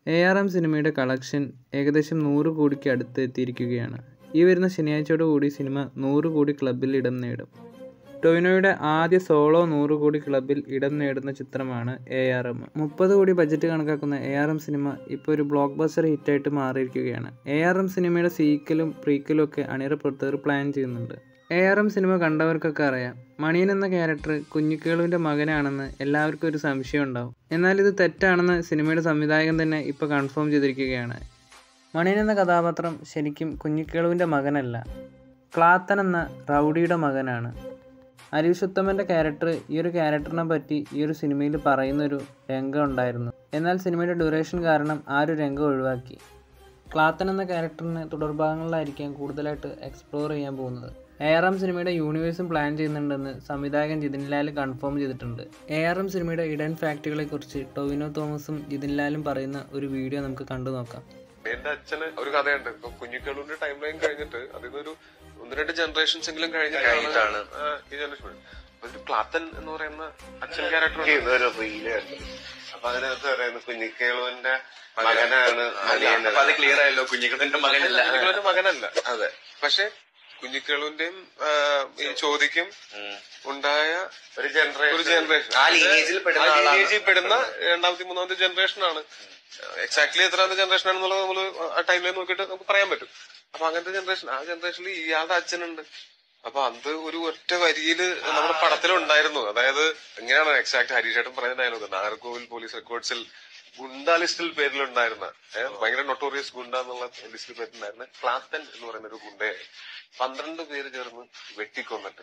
A R M സിനിമയുടെ collection ഏകദേശം നൂറ് കോടിക്ക് അടുത്ത് എത്തിയിരിക്കുകയാണ് ഈ വരുന്ന ശനിയാഴ്ചയോടുകൂടി സിനിമ നൂറ് കോടി ക്ലബിൽ ഇടം നേടും ടൊവിനോയുടെ ആദ്യ സോളോ നൂറ് കോടി ക്ലബിൽ ഇടം നേടുന്ന ചിത്രമാണ് എ ആർ എം മുപ്പത് കോടി ബജറ്റ് കണക്കാക്കുന്ന എ ആർ എം സിനിമ ഇപ്പോൾ ഒരു ബ്ലോക്ക് ബസ്റ്റർ ഹിറ്റായിട്ട് മാറിയിരിക്കുകയാണ് എ ആർ എം സിനിമയുടെ സീക്കലും പ്രീക്കലും ഒക്കെ അണിയറ പ്രവർത്തകർ പ്ലാൻ ചെയ്യുന്നുണ്ട് എ ആർ എം സിനിമ കണ്ടവർക്കൊക്കെ അറിയാം മണിയൻ എന്ന ക്യാരക്ടർ കുഞ്ഞിക്കേളുവിൻ്റെ മകനാണെന്ന് എല്ലാവർക്കും ഒരു സംശയം ഉണ്ടാവും എന്നാൽ ഇത് തെറ്റാണെന്ന് സിനിമയുടെ സംവിധായകൻ തന്നെ ഇപ്പോൾ കൺഫേം ചെയ്തിരിക്കുകയാണ് മണിയൻ എന്ന കഥാപാത്രം ശരിക്കും കുഞ്ഞിക്കേളുവിൻ്റെ മകനല്ല ക്ലാത്തൻ എന്ന റൗഡിയുടെ മകനാണ് അരീഷ് ഉത്തമൻ്റെ ക്യാരക്ടർ ഈ ഒരു ക്യാരക്ടറിനെ പറ്റി ഈ ഒരു സിനിമയിൽ പറയുന്നൊരു രംഗം ഉണ്ടായിരുന്നു എന്നാൽ സിനിമയുടെ ഡ്യൂറേഷൻ കാരണം ആ ഒരു രംഗം ഒഴിവാക്കി ക്ലാത്തൻ എന്ന ക്യാരക്ടറിന് തുടർഭാഗങ്ങളിലായിരിക്കാം കൂടുതലായിട്ട് എക്സ്പ്ലോർ ചെയ്യാൻ പോകുന്നത് എ ആർ എം സിനിമയുടെ യൂണിവേഴ്സും പ്ലാൻ ചെയ്യുന്നുണ്ടെന്ന് സംവിധായകൻ ജിതിൻ ലാൽ കൺഫേം ചെയ്തിട്ടുണ്ട് എ ആർ എം സിനിമയുടെ ഇഡൻ ഫാക്റ്റുകളെ കുറിച്ച് ടൊവിനോ തോമസും ജിതിൻ ലാലും പറയുന്ന ഒരു വീഡിയോ നമുക്ക് കണ്ടു നോക്കാം എന്റെ അച്ഛന് ഒരു കഥയുണ്ട് ഇപ്പൊ കുഞ്ഞിക്കള്ളൂരിന്റെ ടൈം ലൈൻ കഴിഞ്ഞിട്ട് അതിൽ ഒരു ഒന്ന് രണ്ട് ജനറേഷൻസ് എങ്കിലും കഴിഞ്ഞിട്ടാണ് ആ, ഈ ജനറേഷൻ ഒരു ക്ലാത്തൻ എന്ന് പറയുന്ന അച്ഛൻ ക്യാരക്ടർ ഇതൊരു റീല് കണ്ടു അപ്പൊ അതിനകത്ത് പറയുന്നത് കുഞ്ഞിക്കേളുവിന്റെ മകനാണ് മണിയൻ അപ്പൊ അത് ക്ലിയർ ആയല്ലോ കുഞ്ഞിക്കടന്റെ മകനല്ല കുഞ്ഞിക്കള്ളൂരിന്റെ മകനല്ല അതെ പക്ഷെ കുഞ്ഞിക്കള്ളുവിന്റെയും ആ, ഈ ചോദിക്കും ഉണ്ടായ ഒരു ജനറേഷൻ ഒരു ജനറേഷൻ ആ lineage ൽ പെടുന്ന ആളാണ്. ലീനേജിൽ പെടുന്ന രണ്ടാമത്തെ മൂന്നാമത്തെ ജനറേഷൻ ആണ് എക്സാക്ട്ലി എത്രാമത്തെ ജനറേഷൻ ആണെന്നുള്ളത് നമ്മൾ ആ ടൈമിൽ നോക്കിയിട്ട് നമുക്ക് പറയാൻ പറ്റും അപ്പൊ അങ്ങനത്തെ ജനറേഷൻ ആ ജനറേഷനിൽ ഇയാളുടെ അച്ഛനുണ്ട് അപ്പൊ അത് ഒരു ഒറ്റ വരിയില് നമ്മുടെ പടത്തിലുണ്ടായിരുന്നു അതായത് എങ്ങനെയാണ് എക്സാക്ട് ഹരീഷേട്ടൻ പറയുന്ന ഡയലോഗ് നാഗർകോവിൽ പോലീസ് റെക്കോർഡ്സിൽ ഗുണ്ട ലിസ്റ്റിൽ പേരിലുണ്ടായിരുന്ന ഏഹ് ഭയങ്കര നൊട്ടോറിയസ് ഗുണ്ട എന്നുള്ള ലിസ്റ്റിൽ പേരിലുണ്ടായിരുന്ന ക്ലാത്തൻ എന്ന് പറയുന്ന ഒരു ഗുണ്ടയെ പന്ത്രണ്ട് പേര് ചേർന്ന് വെട്ടിക്കൊന്നിട്ട്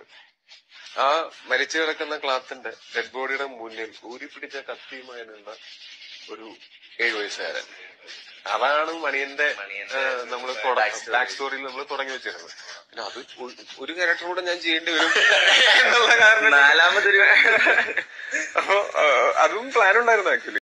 ആ മരിച്ചു കിടക്കുന്ന ക്ലാത്തിന്റെ ഡെഡ് ബോഡിയുടെ മുന്നിൽ ഊരിപ്പിടിച്ച കത്തിയുമായി നിന്ന ഒരു ഏഴു വയസ്സുകാരൻ അതാണ് മണിയന്റെ നമ്മൾ ബാക്ക് സ്റ്റോറിയിൽ നമ്മൾ തുടങ്ങി വെച്ചിരുന്നത് പിന്നെ അത് ഒ- ഒരു ക്യാരക്ടർ കൂടെ ഞാൻ ചെയ്യേണ്ടി വരും എന്നുള്ള കാരണം നാലാമതൊരു അപ്പൊ ആ, അതും പ്ലാൻ ഉണ്ടായിരുന്നു ആക്ച്വലി